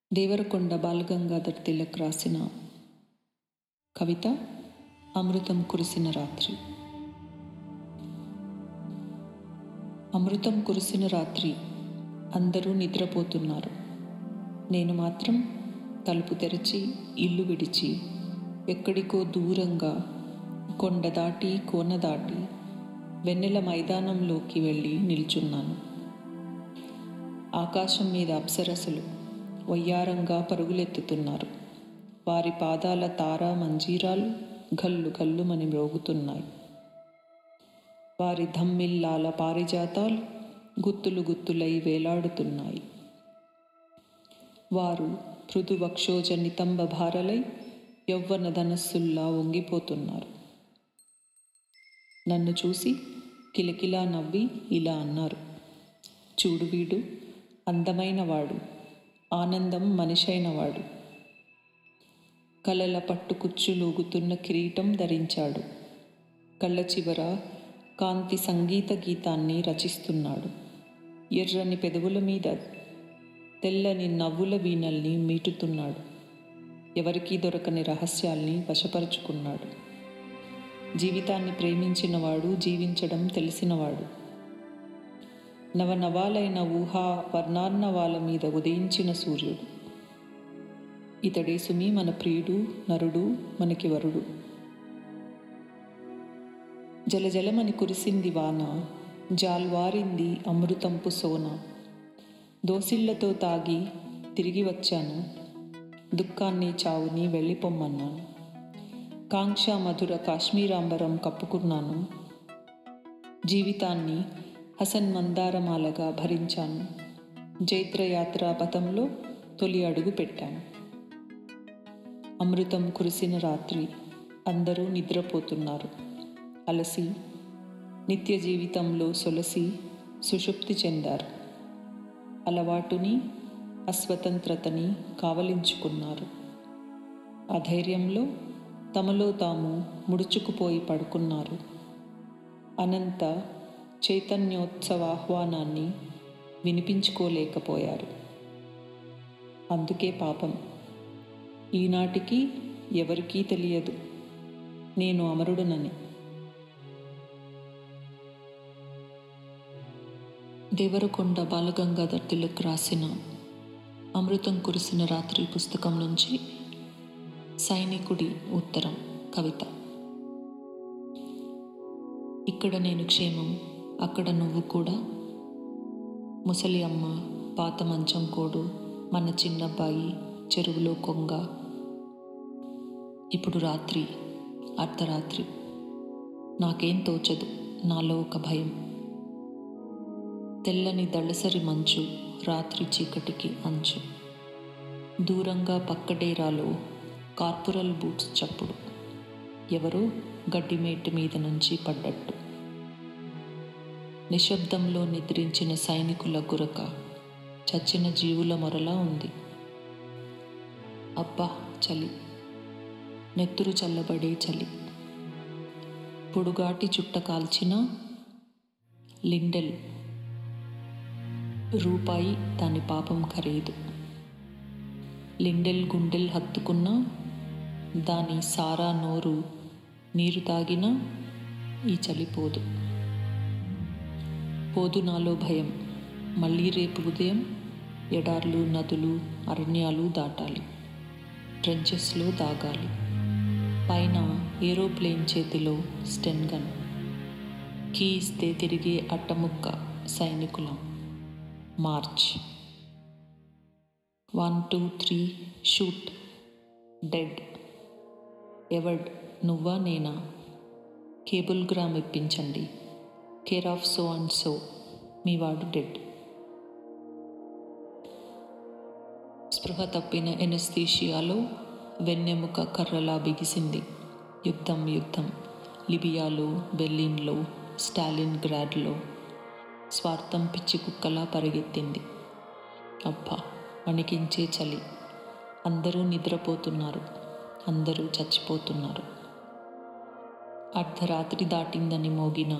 దేవరకొండ బాలగంగాధర్ తిలక్ రాసిన కవిత అమృతం కురిసిన రాత్రి అమృతం కురిసిన రాత్రి అందరూ నిద్రపోతున్నారు నేను మాత్రం తలుపు తెరిచి ఇల్లు విడిచి ఎక్కడికో దూరంగా కొండ దాటి కోన దాటి వెన్నెల మైదానంలోకి వెళ్ళి నిల్చున్నాను ఆకాశం మీద అప్సరసలు వయ్యారంగా పరుగులెత్తుతున్నారు వారి పాదాల తారా మంజీరాలు గల్లు గల్లుమని మ్రోగుతున్నాయి వారి ధమ్మిల్లాల పారిజాతాలు గుత్తులు గుత్తులై వేలాడుతున్నాయి వారు పృథు వక్షోజ నితంబ భారలై యౌవన ధనస్సుల్లా వంగిపోతున్నారు నన్ను చూసి కిలకిలా నవ్వి ఇలా అన్నారు చూడు వీడు అందమైన వాడు ఆనందం మనిషైనవాడు కలల పట్టు కుచ్చులూగుతున్న కిరీటం ధరించాడు కళ్ళ చివర కాంతి సంగీత గీతాన్ని రచిస్తున్నాడు ఎర్రని పెదవుల మీద తెల్లని నవ్వుల వీణల్ని మీటుతున్నాడు ఎవరికీ దొరకని రహస్యాల్ని వశపరుచుకున్నాడు జీవితాన్ని ప్రేమించినవాడు జీవించడం తెలిసినవాడు నవనవాలైన ఊహా వర్ణార్ణవాల మీద ఉదయించిన సూర్యుడు ఇతడే సుమి మన ప్రియుడు నరుడు మనకి వరుడు జలజలమని కురిసింది వాన జాల్వారింది అమృతంపు సోన దోసిళ్లతో తాగి తిరిగి వచ్చాను దుఃఖాన్ని చావుని వెళ్ళిపోమ్మన్నాను కాంక్ష మధుర కాశ్మీరాంబరం కప్పుకున్నాను జీవితాన్ని హసన్ మందారమాలగా భరించాను జైత్రయాత్ర పథంలో తొలి అడుగు పెట్టాను అమృతం కురిసిన రాత్రి అందరూ నిద్రపోతున్నారు అలసి నిత్య జీవితంలో సొలసి సుషుప్తి చెందారు అలవాటుని అస్వతంత్రతని కావలించుకున్నారు అధైర్యంలో తమలో తాము ముడుచుకుపోయి పడుకున్నారు అనంత చైతన్యోత్సవాహ్వానాన్ని వినిపించుకోలేకపోయారు అందుకే పాపం ఈనాటికి ఎవరికీ తెలియదు నేను అమరుడునని దేవరకొండ బాలగంగాధర్ తిలక్ రాసిన అమృతం కురిసిన రాత్రి పుస్తకం నుంచి సైనికుడి ఉత్తరం కవిత ఇక్కడ నేను క్షేమం అక్కడ నువ్వు కూడా ముసలి అమ్మ పాత మంచం కోడు మన చిన్నబ్బాయి చెరువులో కొంగ ఇప్పుడు రాత్రి అర్ధరాత్రి నాకేం తోచదు నాలో ఒక భయం తెల్లని దళసరి మంచు రాత్రి చీకటికి అంచు దూరంగా పక్కడేరాలో కార్పొరల్ బూట్స్ చప్పుడు ఎవరో గడ్డిమేటు మీద నుంచి పడ్డట్టు నిశ్శబ్దంలో నిద్రించిన సైనికుల గురక చచ్చిన జీవుల మొరలా ఉంది అబ్బా చలి నెత్తురు చల్లబడే చలి పొడుగాటి చుట్ట కాల్చిన లిండెల్ రూపాయి దాని పాపం ఖరీదు లిండెల్ గుండెల్ హత్తుకున్న దాని సారా నోరు నీరు తాగినా ఈ చలిపోదు పోదు నాలో భయం మళ్ళీ రేపు ఉదయం ఎడార్లు నదులు అరణ్యాలు దాటాలి ట్రెంచెస్లో దాగాలి పైన ఏరోప్లేన్ చేతిలో స్టెన్ గన్ కీ ఇస్తే తిరిగే అట్టముక్క సైనికులం march one two three shoot dead ఎవడ్ నువ్వా నేనా కేబుల్ గ్రామ్ ఇప్పించండి care of so and so మీ వాడు డెడ్ స్పృహ తప్పిన ఎనస్థీషియాలో వెన్నెముక కర్రలా బిగిసింది యుద్ధం యుద్ధం లిబియాలో బెర్లిన్లో స్టాలిన్ గ్రాడ్లో స్వార్థం పిచ్చి కుక్కలా పరిగెత్తింది అబ్బా వణికించే చలి అందరూ నిద్రపోతున్నారు అందరూ చచ్చిపోతున్నారు అర్ధరాత్రి దాటిందని మోగిన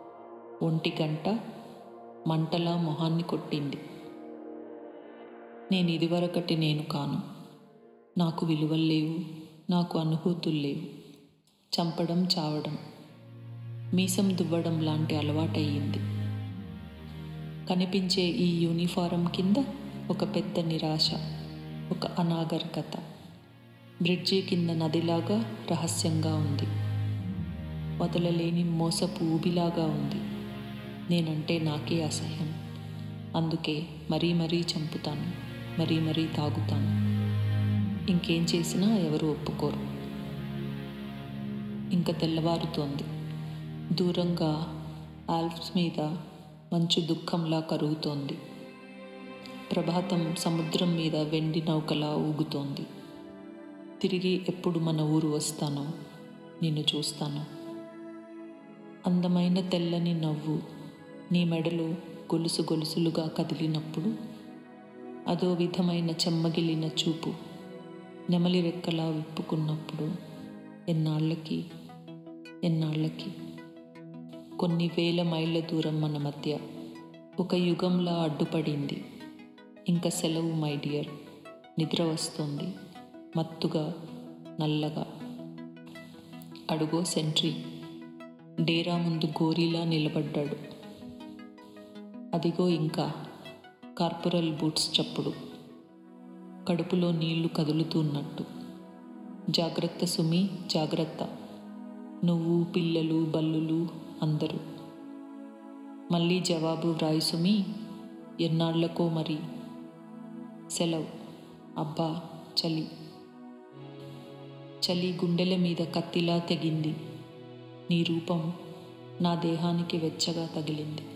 ఒంటి గంట మంటలా మొహాన్ని కొట్టింది నేను ఇదివరకటి నేను కాను నాకు విలువలు లేవు నాకు అనుభూతులు లేవు చంపడం చావడం మీసం దువ్వడం లాంటి అలవాటయ్యింది కనిపించే ఈ యూనిఫారం కింద ఒక పెద్ద నిరాశ ఒక అనాగరికత బ్రిడ్జి కింద నదిలాగా రహస్యంగా ఉంది వదలలేని మోసపు ఊబిలాగా ఉంది నేనంటే నాకే అసహ్యం అందుకే మరీ మరీ చంపుతాను మరీ మరీ తాగుతాను ఇంకేం చేసినా ఎవరు ఒప్పుకోరు ఇంకా తెల్లవారుతోంది దూరంగా ఆల్ప్స్ మీద మంచు దుఃఖంలా కరుగుతోంది ప్రభాతం సముద్రం మీద వెండి నౌకలా ఊగుతోంది తిరిగి ఎప్పుడు మన ఊరు వస్తానో నిన్ను చూస్తాను అందమైన తెల్లని నవ్వు నీ మెడలో గొలుసు గొలుసులుగా కదిలినప్పుడు అదో విధమైన చెమ్మగిలిన చూపు నెమలి రెక్కలా విప్పుకున్నప్పుడు ఎన్నాళ్ళకి ఎన్నాళ్ళకి కొన్ని వేల మైళ్ళ దూరం మన మధ్య ఒక యుగంలా అడ్డుపడింది ఇంకా సెలవు మై డియర్ నిద్ర వస్తుంది మత్తుగా నల్లగా అడుగో సెంట్రీ డేరా ముందు గోరీలా నిలబడ్డాడు అదిగో ఇంకా కార్పొరల్ బూట్స్ చప్పుడు కడుపులో నీళ్లు కదులుతున్నట్టు జాగ్రత్త సుమి జాగ్రత్త నువ్వు పిల్లలు బల్లులు అందరూ మళ్ళీ జవాబు వ్రాయి సుమి ఎన్నాళ్లకో మరి సెలవు అబ్బా చలి చలి గుండెల మీద కత్తిలా తెగింది నీ రూపం నా దేహానికి వెచ్చగా తగిలింది